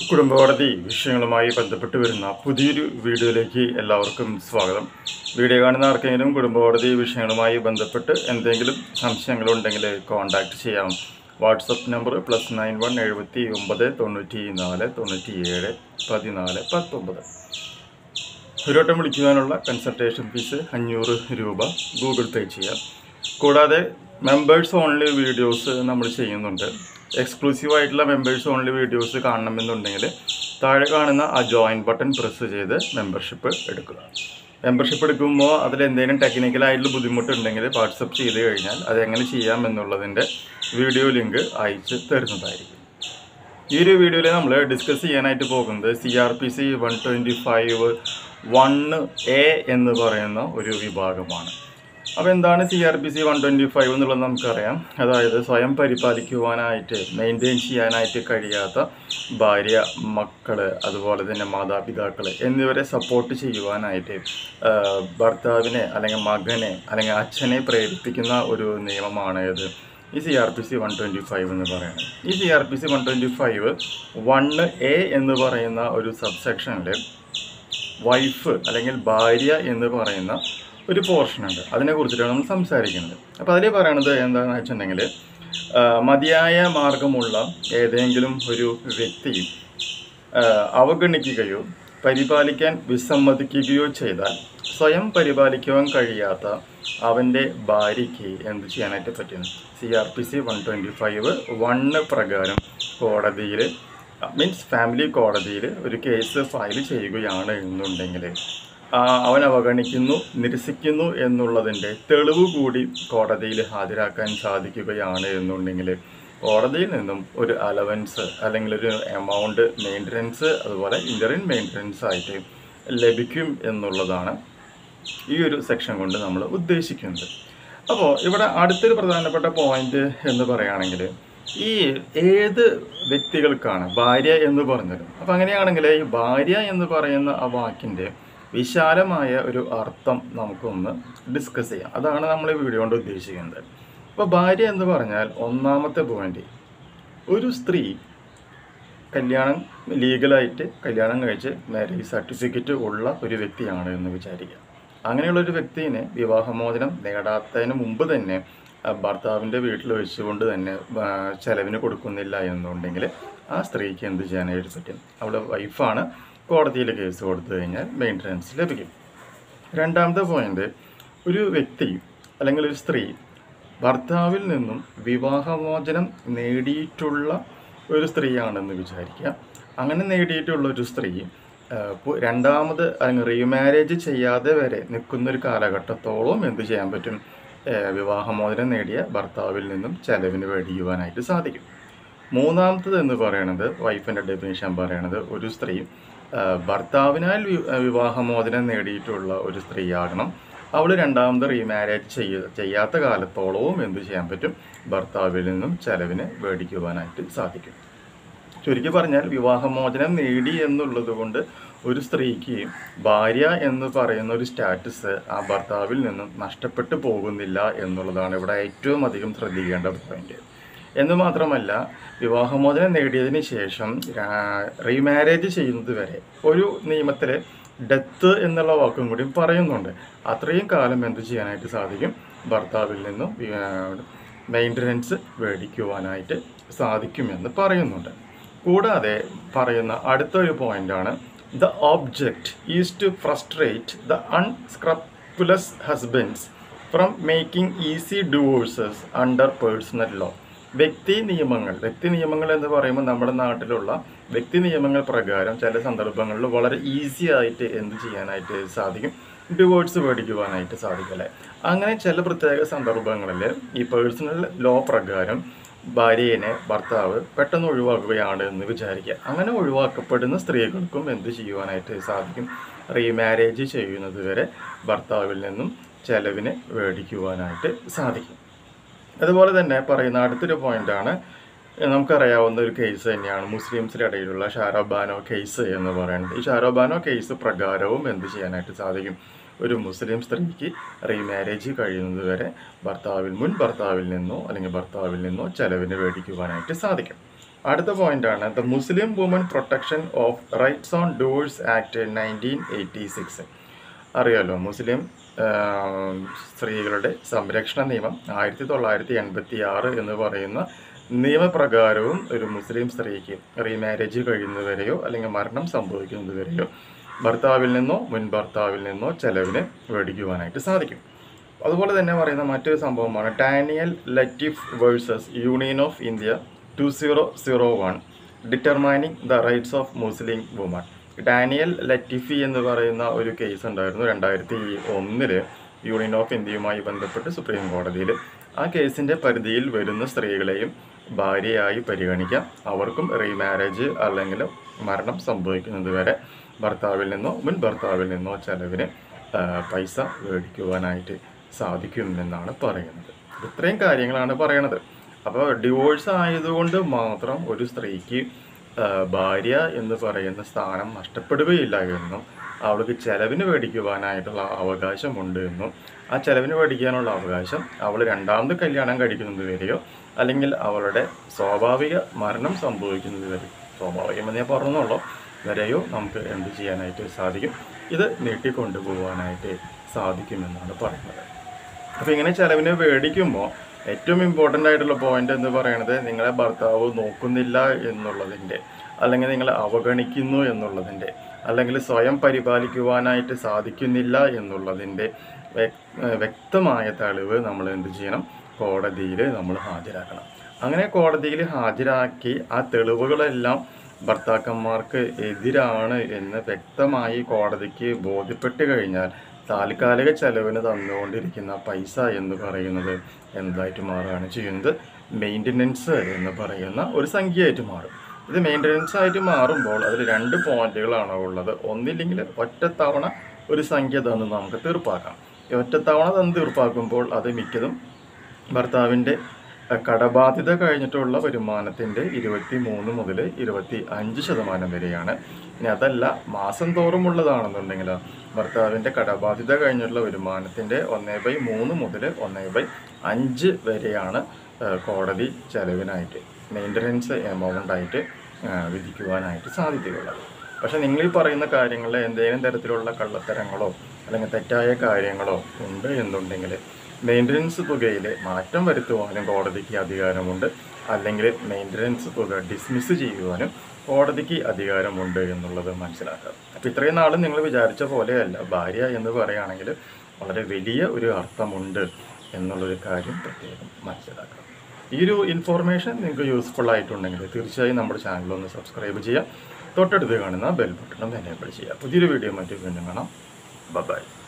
കുടുംബകോടതി വിഷയങ്ങളുമായി ബന്ധപ്പെട്ട് വരുന്ന പുതിയൊരു വീഡിയോയിലേക്ക് എല്ലാവർക്കും സ്വാഗതം വീഡിയോ കാണുന്ന ആർക്കെങ്കിലും കുടുംബകോടതി വിഷയങ്ങളുമായി ബന്ധപ്പെട്ട് എന്തെങ്കിലും സംശയങ്ങളുണ്ടെങ്കിൽ കോൺടാക്റ്റ് ചെയ്യാം WhatsApp number plus nine one എഴുപത്തി ഒമ്പത് തൊണ്ണൂറ്റി നാല് തൊണ്ണൂറ്റി ഏഴ് പതിനാല് പത്തൊമ്പത് ഒരു വട്ടം വിളിക്കുവാനുള്ള കൺസൾട്ടേഷൻ ഫീസ് അഞ്ഞൂറ് രൂപ ഗൂഗിൾ പേ ചെയ്യാം കൂടാതെ മെമ്പേഴ്സ് ഓൺലി വീഡിയോസ് നമ്മൾ ചെയ്യുന്നുണ്ട് എക്സ്ക്ലൂസീവ് ആയിട്ടുള്ള മെമ്പേഴ്സ് ഓൺലി വീഡിയോസ് കാണണമെന്നുണ്ടെങ്കിൽ താഴെ കാണുന്ന ആ ജോയിൻ ബട്ടൺ പ്രസ് ചെയ്ത് മെമ്പർഷിപ്പ് എടുക്കുക മെമ്പർഷിപ്പ് എടുക്കുമ്പോൾ അതിൽ എന്തെങ്കിലും ടെക്നിക്കലായിട്ടുള്ള ബുദ്ധിമുട്ടുണ്ടെങ്കിൽ വാട്സപ്പ് ചെയ്ത് കഴിഞ്ഞാൽ അത് എങ്ങനെ ചെയ്യാം എന്നുള്ളതിൻ്റെ വീഡിയോ ലിങ്ക് അയച്ച് തരുന്നതായിരിക്കും ഈ ഒരു വീഡിയോയിൽ നമ്മൾ ഡിസ്കസ് ചെയ്യാനായിട്ട് പോകുന്നത് C R P C one twenty five one A എന്ന് പറയുന്ന ഒരു വിഭാഗമാണ് അപ്പോൾ എന്താണ് C R P C one twenty five എന്നുള്ളത് നമുക്കറിയാം അതായത് സ്വയം പരിപാലിക്കുവാനായിട്ട് മെയിൻറ്റെയിൻ ചെയ്യാനായിട്ട് കഴിയാത്ത ഭാര്യ മക്കൾ അതുപോലെ തന്നെ മാതാപിതാക്കൾ എന്നിവരെ സപ്പോർട്ട് ചെയ്യുവാനായിട്ട് ആ, ഭർത്താവിനെ അല്ലെങ്കിൽ മകനെ അല്ലെങ്കിൽ അച്ഛനെ പ്രേരിപ്പിക്കുന്ന ഒരു നിയമമാണ് ഇത് ഈ C R P C one twenty five എന്ന് പറയുന്നത് ഈ C R P C one twenty five one A എന്ന് പറയുന്ന ഒരു സബ് സെക്ഷനിൽ വൈഫ് അല്ലെങ്കിൽ ഭാര്യ എന്ന് പറയുന്ന ഒരു പോർഷൻ ഉണ്ട് അതിനെ കുറിച്ചിട്ടാണ് നമ്മൾ സംസാരിക്കുന്നത് അപ്പോൾ അതിൽ പറയണത് എന്താണെന്ന് വെച്ചിട്ടുണ്ടെങ്കിൽ ആ, മതിയായ മാർഗമുള്ള ഏതെങ്കിലും ഒരു വ്യക്തി ആ, അവഗണിക്കുകയോ പരിപാലിക്കാൻ വിസമ്മതിക്കുകയോ ചെയ്താൽ സ്വയം പരിപാലിക്കുവാൻ കഴിയാത്ത അവൻ്റെ ഭാര്യയ്ക്ക് എന്ത് ചെയ്യാനായിട്ട് പറ്റും C R P C one twenty five one പ്രകാരം കോടതിയിൽ മീൻസ് ഫാമിലി കോടതിയിൽ ഒരു കേസ് ഫയൽ ചെയ്യുകയാണ് എന്നുണ്ടെങ്കിൽ ആ, അവൻ അവഗണിക്കുന്നു നിരസിക്കുന്നു എന്നുള്ളതിൻ്റെ തെളിവ് കൂടി കോടതിയിൽ ഹാജരാക്കാൻ സാധിക്കുകയാണ് എന്നുണ്ടെങ്കിൽ കോടതിയിൽ നിന്നും ഒരു അലവൻസ് അല്ലെങ്കിൽ ഒരു എമൗണ്ട് മെയിൻ്റനൻസ് അതുപോലെ ഇൻ്ററിൻ മെയിൻ്റനൻസ് ആയിട്ട് ലഭിക്കും എന്നുള്ളതാണ് ഈ ഒരു സെക്ഷൻ കൊണ്ട് നമ്മൾ ഉദ്ദേശിക്കുന്നത് അപ്പോൾ ഇവിടെ അടുത്തൊരു പ്രധാനപ്പെട്ട പോയിന്റ് എന്ന് പറയുകയാണെങ്കിൽ ഈ ഏത് വ്യക്തികൾക്കാണ് ഭാര്യ എന്ന് പറഞ്ഞത് അപ്പം അങ്ങനെയാണെങ്കിൽ ഈ ഭാര്യ എന്ന് പറയുന്ന ആ വാക്കിൻ്റെ വിശാലമായ ഒരു അർത്ഥം നമുക്കൊന്ന് ഡിസ്കസ് ചെയ്യാം അതാണ് നമ്മൾ ഈ വീഡിയോ കൊണ്ട് ഉദ്ദേശിക്കുന്നത് അപ്പോൾ ഭാര്യ എന്ന് പറഞ്ഞാൽ ഒന്നാമത്തെ പോയിന്റ് ഒരു സ്ത്രീ കല്യാണം ലീഗലായിട്ട് കല്യാണം കഴിച്ച് മാരേജ് സർട്ടിഫിക്കറ്റ് ഉള്ള ഒരു വ്യക്തിയാണ് എന്ന് വിചാരിക്കുക അങ്ങനെയുള്ള ഒരു വ്യക്തിനെ വിവാഹമോചനം നേടാത്തതിന് മുമ്പ് തന്നെ ആ, ഭർത്താവിൻ്റെ വീട്ടിൽ വെച്ചുകൊണ്ട് തന്നെ ആ, ചെലവിന് കൊടുക്കുന്നില്ല എന്നുണ്ടെങ്കിൽ ആ സ്ത്രീക്ക് എന്ത് ചെയ്യാനായിട്ട് പറ്റും അവളുടെ വൈഫാണ് കോടതിയിൽ കേസ് കൊടുത്തു കഴിഞ്ഞാൽ മെയിൻ്റനൻസ് ലഭിക്കും രണ്ടാമത്തെ പോയിന്റ് ഒരു വ്യക്തി അല്ലെങ്കിൽ ഒരു സ്ത്രീ ഭർത്താവിൽ നിന്നും വിവാഹമോചനം നേടിയിട്ടുള്ള ഒരു സ്ത്രീയാണെന്ന് വിചാരിക്കുക അങ്ങനെ നേടിയിട്ടുള്ള ഒരു സ്ത്രീ ആ, പു- രണ്ടാമത് അല്ലെങ്കിൽ റീമാരേജ് ചെയ്യാതെ വരെ നിൽക്കുന്ന ഒരു കാലഘട്ടത്തോളം എന്ത് ചെയ്യാൻ പറ്റും ആ, വിവാഹമോചനം നേടിയ ഭർത്താവിൽ നിന്നും ചെലവിന് മേടിക്കുവാനായിട്ട് സാധിക്കും മൂന്നാമത്തത് എന്ന് പറയുന്നത് വൈഫിൻ്റെ ഡെഫിനേഷൻ പറയണത് ഒരു സ്ത്രീ ആ, ഭർത്താവിനാൽ വി- ആ, വിവാഹമോചനം നേടിയിട്ടുള്ള ഒരു സ്ത്രീയാകണം അവൾ രണ്ടാമത് റീമാരേജ് ചെയ്യ ചെയ്യാത്ത കാലത്തോളവും എന്ത് ചെയ്യാൻ പറ്റും ഭർത്താവിൽ നിന്നും ചെലവിന് മേടിക്കുവാനായിട്ട് സാധിക്കും ചുരുക്കി പറഞ്ഞാൽ വിവാഹമോചനം നേടി എന്നുള്ളത് കൊണ്ട് ഒരു സ്ത്രീക്ക് ഭാര്യ എന്ന് പറയുന്ന ഒരു സ്റ്റാറ്റസ് ആ ഭർത്താവിൽ നിന്നും നഷ്ടപ്പെട്ടു പോകുന്നില്ല എന്നുള്ളതാണ് ഇവിടെ ഏറ്റവും അധികം ശ്രദ്ധിക്കേണ്ട പോയിന്റ് എന്ന് മാത്രമല്ല വിവാഹമോചനം നേടിയതിന് ശേഷം റീമാരേജ് ചെയ്യുന്നത് വരെ ഒരു നിയമത്തിൽ ഡെത്ത് എന്നുള്ള വാക്കും കൂടി പറയുന്നുണ്ട് അത്രയും കാലം എന്ത് ചെയ്യാനായിട്ട് സാധിക്കും ഭർത്താവിൽ നിന്നും മെയിൻ്റനൻസ് മേടിക്കുവാനായിട്ട് സാധിക്കുമെന്ന് പറയുന്നുണ്ട് കൂടാതെ പറയുന്ന അടുത്തൊരു പോയിന്റാണ് the object is to frustrate the unscrupulous husbands from making easy divorces under personal law വ്യക്തി നിയമങ്ങൾ വ്യക്തി നിയമങ്ങൾ എന്ന് പറയുമ്പോൾ നമ്മുടെ നാട്ടിലുള്ള വ്യക്തി നിയമങ്ങൾ പ്രകാരം ചില സന്ദർഭങ്ങളിൽ വളരെ ഈസി ആയിട്ട് എന്ത് ചെയ്യാനായിട്ട് സാധിക്കും ഡിവോഴ്സ് മേടിക്കുവാനായിട്ട് സാധിക്കും അല്ലേ അങ്ങനെ ചില പ്രത്യേക സന്ദർഭങ്ങളിൽ ഈ പേഴ്സണൽ ലോ പ്രകാരം ഭാര്യയെ ഭർത്താവ് പെട്ടെന്ന് ഒഴിവാക്കുകയാണ് എന്ന് വിചാരിക്കുക അങ്ങനെ ഒഴിവാക്കപ്പെടുന്ന സ്ത്രീകൾക്കും എന്ത് ചെയ്യുവാനായിട്ട് സാധിക്കും റീമാരേജ് ചെയ്യുന്നത് വരെ ഭർത്താവിൽ നിന്നും ചെലവിന് മേടിക്കുവാനായിട്ട് സാധിക്കും അതുപോലെ തന്നെ പറയുന്ന അടുത്തൊരു പോയിന്റാണ് നമുക്കറിയാവുന്ന ഒരു കേസ് തന്നെയാണ് മുസ്ലിംസിൻ്റെ ഇടയിലുള്ള ഷാരോബാനോ കേസ് എന്ന് പറയുന്നത് ഈ ഷാരോബാനോ കേസ് പ്രകാരവും എന്ത് ചെയ്യാനായിട്ട് സാധിക്കും ഒരു മുസ്ലിം സ്ത്രീക്ക് റീമാരേജ് കഴിയുന്നത് വരെ ഭർത്താവിൽ മുൻ ഭർത്താവിൽ നിന്നോ അല്ലെങ്കിൽ ഭർത്താവിൽ നിന്നോ ചെലവിന് മേടിക്കുവാനായിട്ട് സാധിക്കും അടുത്ത പോയിന്റാണ് the Muslim women protection of rights on divorce act nineteen eighty six അറിയാലോ മുസ്ലിം ആ, സ്ത്രീകളുടെ സംരക്ഷണ നിയമം ആയിരത്തി തൊള്ളായിരത്തി എൺപത്തി ആറ് എന്ന് പറയുന്ന നിയമപ്രകാരവും ഒരു മുസ്ലിം സ്ത്രീക്ക് റീമാരേജ് കഴിയുന്നതുവരെയോ അല്ലെങ്കിൽ മരണം സംഭവിക്കുന്നതുവരെയോ ഭർത്താവിൽ നിന്നോ മുൻ ഭർത്താവിൽ നിന്നോ ചെലവിന് മേടിക്കുവാനായിട്ട് സാധിക്കും അതുപോലെ തന്നെ പറയുന്ന മറ്റൊരു സംഭവമാണ് Daniel Latifi versus Union of India two zero zero one determining the rights of Muslim woman Daniel Latifi എന്ന് പറയുന്ന ഒരു കേസ് ഉണ്ടായിരുന്നു രണ്ടായിരത്തി ഒന്നില് യൂണിയൻ ഓഫ് ഇന്ത്യയുമായി ബന്ധപ്പെട്ട് സുപ്രീം കോടതിയിൽ ആ കേസിൻ്റെ പരിധിയിൽ വരുന്ന സ്ത്രീകളെയും ഭാര്യയായി പരിഗണിക്കാം അവർക്കും റീമാരേജ് അല്ലെങ്കിൽ മരണം സംഭവിക്കുന്നത് വരെ ഭർത്താവിൽ നിന്നോ മുൻ ഭർത്താവിൽ നിന്നോ ചെലവിന് ആ, പൈസ മേടിക്കുവാനായിട്ട് സാധിക്കും എന്നാണ് പറയുന്നത് ഇത്രയും കാര്യങ്ങളാണ് പറയണത് അപ്പോൾ ഡിവോഴ്സ് ആയതുകൊണ്ട് മാത്രം ഒരു സ്ത്രീക്ക് ആ, ഭാര്യ എന്ന് പറയുന്ന സ്ഥാനം നഷ്ടപ്പെടുകയില്ല എന്നും അവൾക്ക് ചെലവിന് മേടിക്കുവാനായിട്ടുള്ള അവകാശമുണ്ട് എന്നും ആ ചെലവിന് മേടിക്കാനുള്ള അവകാശം അവൾ രണ്ടാമത് കല്യാണം കഴിക്കുന്നത് വരെയോ അല്ലെങ്കിൽ അവളുടെ സ്വാഭാവിക മരണം സംഭവിക്കുന്നത് വരെ സ്വാഭാവികമെന്ന് ഞാൻ പറഞ്ഞെന്നുള്ളൂ വരെയോ നമുക്ക് എന്ത് ചെയ്യാനായിട്ട് സാധിക്കും ഇത് നീട്ടിക്കൊണ്ടുപോകാനായിട്ട് സാധിക്കുമെന്നാണ് പറയുന്നത് അപ്പോൾ ഇങ്ങനെ ചെലവിന് മേടിക്കുമ്പോൾ ഏറ്റവും ഇമ്പോർട്ടൻ്റ് ആയിട്ടുള്ള പോയിന്റ് എന്ന് പറയുന്നത് നിങ്ങളെ ഭർത്താവ് നോക്കുന്നില്ല എന്നുള്ളതിൻ്റെ അല്ലെങ്കിൽ നിങ്ങളെ അവഗണിക്കുന്നു എന്നുള്ളതിൻ്റെ അല്ലെങ്കിൽ സ്വയം പരിപാലിക്കുവാനായിട്ട് സാധിക്കുന്നില്ല എന്നുള്ളതിൻ്റെ വ്യക്- ഏഹ് വ്യക്തമായ തെളിവ് നമ്മൾ എന്ത് ചെയ്യണം കോടതിയിൽ നമ്മൾ ഹാജരാക്കണം അങ്ങനെ കോടതിയിൽ ഹാജരാക്കി ആ തെളിവുകളെല്ലാം ഭർത്താക്കന്മാർക്ക് എതിരാണ് എന്ന് വ്യക്തമായി കോടതിക്ക് ബോധ്യപ്പെട്ട് കഴിഞ്ഞാൽ താൽക്കാലിക ചെലവിന് തന്നുകൊണ്ടിരിക്കുന്ന പൈസ എന്ന് പറയുന്നത് എന്തായിട്ട് മാറുകയാണ് ചെയ്യുന്നത് മെയിൻ്റനൻസ് എന്ന് പറയുന്ന ഒരു സംഖ്യയായിട്ട് മാറും ഇത് മെയിൻ്റനൻസ് ആയിട്ട് മാറുമ്പോൾ അതിൽ രണ്ട് പോയിന്റുകളാണ് ഉള്ളത് ഒന്നില്ലെങ്കിൽ ഒറ്റത്തവണ ഒരു സംഖ്യ തന്ന് നമുക്ക് തീർപ്പാക്കാം ഈ ഒറ്റത്തവണ തന്ന് തീർപ്പാക്കുമ്പോൾ അത് മിക്കതും ഭർത്താവിൻ്റെ അഹ്, കടബാധ്യത കഴിഞ്ഞിട്ടുള്ള വരുമാനത്തിൻ്റെ ഇരുപത്തി മൂന്ന് മുതൽ ഇരുപത്തി അഞ്ച് ശതമാനം വരെയാണ് ഇനി അതല്ല മാസം തോറും ഉള്ളതാണെന്നുണ്ടെങ്കിൽ ഭർത്താവിൻ്റെ കടബാധ്യത കഴിഞ്ഞിട്ടുള്ള വരുമാനത്തിൻ്റെ ഒന്നേ ബൈ മൂന്ന് മുതൽ ഒന്നേ ബൈ അഞ്ച് വരെയാണ് അഹ്, കോടതി ചെലവിനായിട്ട് മെയിൻ്റനൻസ് എമൗണ്ട് ആയിട്ട് അഹ്, വിധിക്കുവാനായിട്ട് സാധിക്കുകയുള്ളത് പക്ഷെ നിങ്ങൾ ഈ പറയുന്ന കാര്യങ്ങളിൽ എന്തെങ്കിലും തരത്തിലുള്ള കള്ളത്തരങ്ങളോ അല്ലെങ്കിൽ തെറ്റായ കാര്യങ്ങളോ ഉണ്ട് എന്നുണ്ടെങ്കിൽ മെയിൻ്റനൻസ് തുകയിൽ മാറ്റം വരുത്തുവാനും കോടതിക്ക് അധികാരമുണ്ട് അല്ലെങ്കിൽ മെയിൻ്റനൻസ് തുക ഡിസ്മിസ് ചെയ്യുവാനും കോടതിക്ക് അധികാരമുണ്ട് എന്നുള്ളത് മനസ്സിലാക്കുക അപ്പോൾ ഇത്രയും നാളും നിങ്ങൾ വിചാരിച്ച പോലെയല്ല ഭാര്യ എന്ന് പറയുകയാണെങ്കിൽ വളരെ വലിയ ഒരു അർത്ഥമുണ്ട് എന്നുള്ളൊരു കാര്യം പ്രത്യേകം മനസ്സിലാക്കുക ഈ ഒരു ഇൻഫോർമേഷൻ നിങ്ങൾക്ക് യൂസ്ഫുൾ ആയിട്ടുണ്ടെങ്കിൽ തീർച്ചയായും നമ്മുടെ ചാനൽ ഒന്ന് സബ്സ്ക്രൈബ് ചെയ്യുക തൊട്ടടുത്ത് കാണുന്ന ബെൽ ബട്ടണും എനേബിൾ ചെയ്യുക പുതിയൊരു വീഡിയോ മറ്റു വീണ്ടും കാണാം ബൈ